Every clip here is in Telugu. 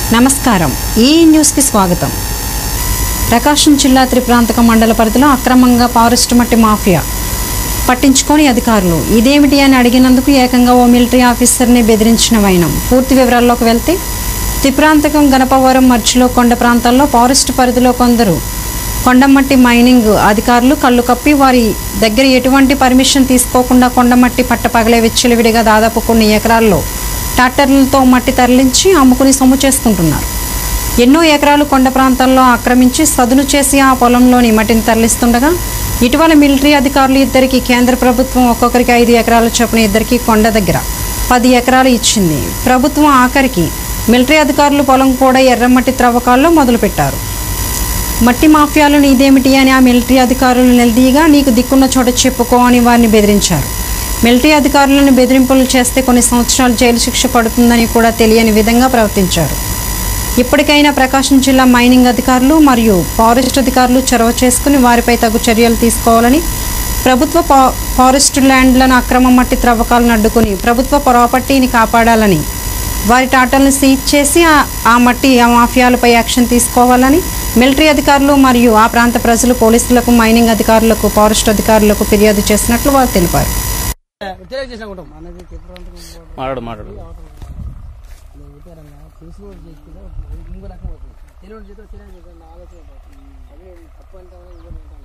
నమస్కారం ఈ న్యూస్కి స్వాగతం ప్రకాశం జిల్లా త్రిప్రాంతక మండల పరిధిలో అక్రమంగా ఫారెస్ట్ మట్టి మాఫియా పట్టించుకొని అధికారులు ఇదేమిటి అని అడిగినందుకు ఏకంగా ఓ మిలిటరీ ఆఫీసర్ని బెదిరించిన వైనం పూర్తి వివరాల్లోకి వెళ్తే త్రిప్రాంతకం గణపవరం మధ్యలో కొండ ప్రాంతాల్లో ఫారెస్ట్ పరిధిలో కొందరు కొండమట్టి మైనింగ్ అధికారులు కళ్ళు కప్పి వారి దగ్గర ఎటువంటి పర్మిషన్ తీసుకోకుండా కొండమట్టి పట్టపగలే విచ్చలవిడిగా దాదాపు కొన్ని ఎకరాల్లో ట్రాక్టర్లతో మట్టి తరలించి అమ్ముకుని సొమ్ము చేసుకుంటున్నారు ఎన్నో ఎకరాలు కొండ ప్రాంతాల్లో ఆక్రమించి సదును చేసి ఆ పొలంలోని మట్టిని తరలిస్తుండగా ఇటీవల మిలిటరీ అధికారులు ఇద్దరికి కేంద్ర ప్రభుత్వం ఒక్కొక్కరికి ఐదు ఎకరాల చొప్పున ఇద్దరికి కొండ దగ్గర పది ఎకరాలు ఇచ్చింది ప్రభుత్వం ఆఖరికి మిలిటరీ అధికారులు పొలం కూడా ఎర్రమట్టి త్రవ్వకాల్లో మొదలుపెట్టారు మట్టి మాఫియాలను ఇదేమిటి అని ఆ మిలిటరీ అధికారులు నిలదీయగా నీకు దిక్కున్న చోట చెప్పుకో అని వారిని బెదిరించారు మిలిటరీ అధికారులను బెదిరింపులు చేస్తే కొన్ని సంవత్సరాలు జైలు శిక్ష పడుతుందని కూడా తెలియని విధంగా ప్రవర్తించారు ఇప్పటికైనా ప్రకాశం జిల్లా మైనింగ్ అధికారులు మరియు ఫారెస్ట్ అధికారులు చొరవ చేసుకుని వారిపై తగు చర్యలు తీసుకోవాలని ప్రభుత్వ ఫా- ఫారెస్ట్ ల్యాండ్లను అక్రమ మట్టి త్రవ్వకాలను అడ్డుకుని ప్రభుత్వ ప్రాపర్టీని కాపాడాలని వారి టాటాలను సీజ్ చేసి ఆ- ఆ మట్టి ఆ మాఫియాలపై యాక్షన్ తీసుకోవాలని మిలిటరీ అధికారులు మరియు ఆ ప్రాంత ప్రజలు పోలీసులకు మైనింగ్ అధికారులకు ఫారెస్ట్ అధికారులకు ఫిర్యాదు చేసినట్లు వారు తెలిపారు ఉత్తరేకి చేసినా ఉంటాం అనేది చెప్పడానికి మాట్లాడు మాట్లాడు ఉత్తరంగా తెలిసి కూడా చేసుకుంటే ఇంకో రకం అవుతుంది తెలియని చేత తెలియని చేత నా ఆలోచన పోతుంది. అదే తప్పు అంటే ఇంకో ఉంటాను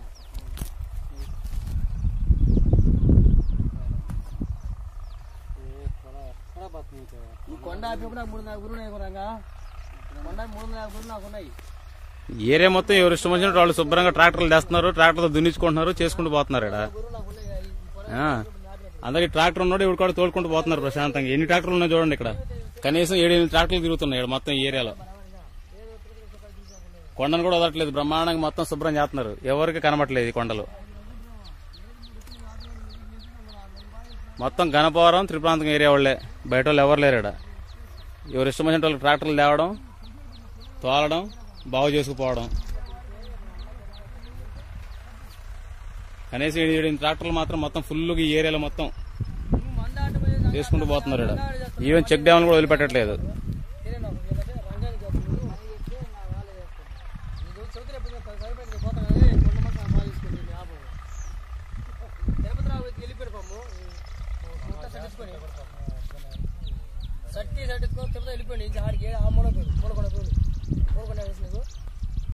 ఈ కొండ ఆపి కూడా మూడు నాలుగు గురువు ఉన్నాయి రంగా కొండ మూడు నాలుగు గురువు నాకు ఉన్నాయి ఏరియా మొత్తం ఎవరు ఇష్టం వచ్చినట్టు వాళ్ళు శుభ్రంగా ట్రాక్టర్లు తెస్తున్నారు ట్రాక్టర్తో దున్నించుకుంటున్నారు చేసుకుంటూ పోతున్నారు ఇక్కడ గురువు నాకు ఉన్నాయి ఈ పొలం ఆ. అందరికి ట్రాక్టర్ ఉన్నాడు ఇప్పుడు కూడా తోలుకుంటూ పోతున్నారు ప్రశాంతంగా ఎన్ని ట్రాక్టర్లు ఉన్నాయి చూడండి ఇక్కడ కనీసం ఏడు ఎనిమిది ట్రాక్టర్లు తిరుగుతున్నాయి ఇక్కడ మొత్తం ఈ ఏరియాలో కొండను కూడా వదలట్లేదు బ్రహ్మాండంగా మొత్తం శుభ్రం చేస్తున్నారు ఎవరికి కనబట్లేదు ఈ కొండలు మొత్తం గణపవరం త్రిప్రాంతం ఏరియా వాళ్ళే బయట వాళ్ళు ఎవరు లేరు ఇక్కడ ఎవరు ఇష్టం వచ్చిన వాళ్ళకి ట్రాక్టర్లు తేవడం తోలడం బాగు చేసుకుపోవడం కనీసం ఏడు ఎనిమిది ట్రాక్టర్లు మాత్రం మొత్తం ఫుల్గా ఈ ఏరియాలో మొత్తం మంద ఆట పోయి చేసుకుంటూ పోతున్నారు ఇక్కడ ఈవెన్ చెక్ డ్యామ్లు కూడా వదిలిపెట్టట్లేదు తెలియను నాకు. ఏంటంటే రంగానికి చెప్తున్నాడు. అని చెప్తే నా వాళ్ళే చేస్తారు. నీకు చదువుతున్న ఎప్పుడు పది సరిపోయింది పోతాను కానీ కొండ మంది బాగా తీసుకుంది మీ ఆపం. తిరుపతి రావు వెళ్ళిపోయారు పాము మొత్తం సట్టించుకొని సట్టి సట్టించుకొని తిరుపతి వెళ్ళిపోయింది ఇంకా ఆడికి ఆ మూల పోయి